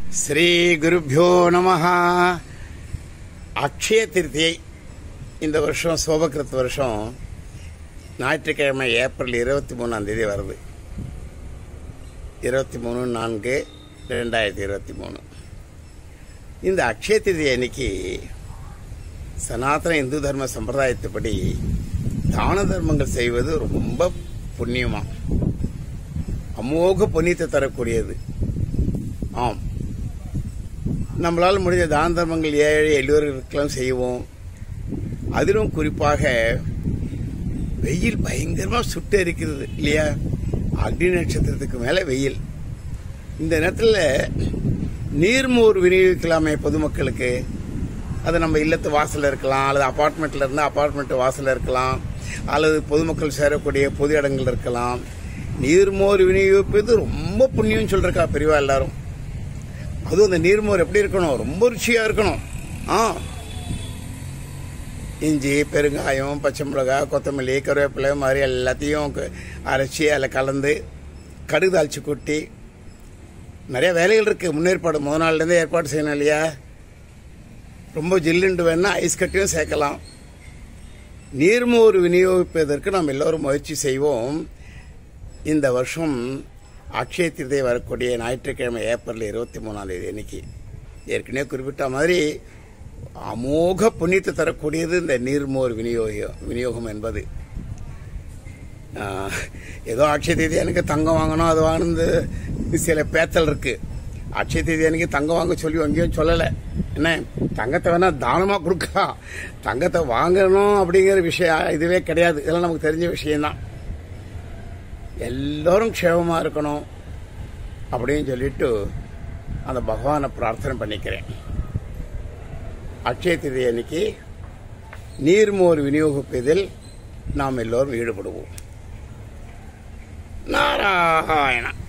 ஸ்ரீ குருப்பியோ நம அக்ஷய திருத்தியை இந்த வருஷம் சோபகிருத் வருஷம் ஞாயிற்றுக்கிழமை ஏப்ரல் இருபத்தி மூணாம் தேதி வருது இருபத்தி மூணு நான்கு ரெண்டாயிரத்தி இருபத்தி மூணு இந்த அக்ஷய திருதி அன்னைக்கு சனாதன இந்து தர்ம சம்பிரதாயத்துப்படி தான தர்மங்கள் செய்வது ரொம்ப புண்ணியமா அமோக புண்ணியத்தை தரக்கூடியது ஆம் நம்மளால் முடிஞ்ச தான தர்மங்கள் ஏழை எல்லோருக்கெல்லாம் செய்வோம் அதிலும் குறிப்பாக வெயில் பயங்கரமாக சுட்டு இருக்கிறது இல்லையா அக்னி நட்சத்திரத்துக்கு மேலே வெயில் இந்த நேரத்தில் நீர்மோர் விநியோகிக்கலாமே பொதுமக்களுக்கு அது நம்ம இல்லத்து வாசலில் இருக்கலாம் அல்லது அபார்ட்மெண்ட்டில் இருந்தால் அபார்ட்மெண்ட் வாசலில் இருக்கலாம் அல்லது பொதுமக்கள் சேரக்கூடிய பொது இடங்கள் இருக்கலாம் நீர்மோர் விநியோகிப்பது ரொம்ப புண்ணியம் சொல்றக்கா பெரியவா எல்லாரும் அதுவும் அந்த நீர்மோர் எப்படி இருக்கணும் ரொம்ப ருச்சியாக இருக்கணும் ஆ இஞ்சி பெருங்காயம் பச்சை மிளகாய் கொத்தமல்லி கருவேப்பிலை மாதிரி எல்லாத்தையும் க- அரைச்சி அதில் கலந்து கடுகு தாளிச்சு கொட்டி நிறைய வேலைகள் இருக்குது முன்னேற்பாடு முத நாள்லேருந்தே ஏற்பாடு செய்யணும் இல்லையா ரொம்ப ஜில்லுண்டு வேணா ஐஸ் கட்டியும் சேர்க்கலாம் நீர்மோர் விநியோகிப்பதற்கு நாம் எல்லோரும் முயற்சி செய்வோம் இந்த வருஷம் அக்ஷய திருதை வரக்கூடிய ஞாயிற்றுக்கிழமை ஏப்ரல் இருபத்தி மூணாம் தேதி அன்னைக்கு ஏற்கனவே குறிப்பிட்ட மாதிரி அமோக புண்ணியத்தை தரக்கூடியது இந்த நீர்மோர் விநியோகம் விநியோகம் என்பது ஆஹ், ஏதோ அக்ஷய தேதி எனக்கு தங்கம் வாங்கணும் அது வாங்கினது சில பேத்தல் இருக்கு அக்ஷய தேதி எனக்கு தங்கம் வாங்க சொல்லி எங்கேயும் சொல்லலை என்ன தங்கத்தை வேணா தானமா கொடுக்கலாம் தங்கத்தை வாங்கணும் அப்படிங்கிற விஷயம் இதுவே கிடையாது இதெல்லாம் நமக்கு தெரிஞ்ச விஷயம்தான் எல்லோரும் க்ஷேமமா இருக்கணும் அப்படின்னு சொல்லிட்டு அந்த பகவானை பிரார்த்தனை பண்ணிக்கிறேன் அக்ஷய திதி அன்னைக்கு நீர்மோர் விநியோகிப்பதில் நாம் எல்லோரும் ஈடுபடுவோம் நாராயணா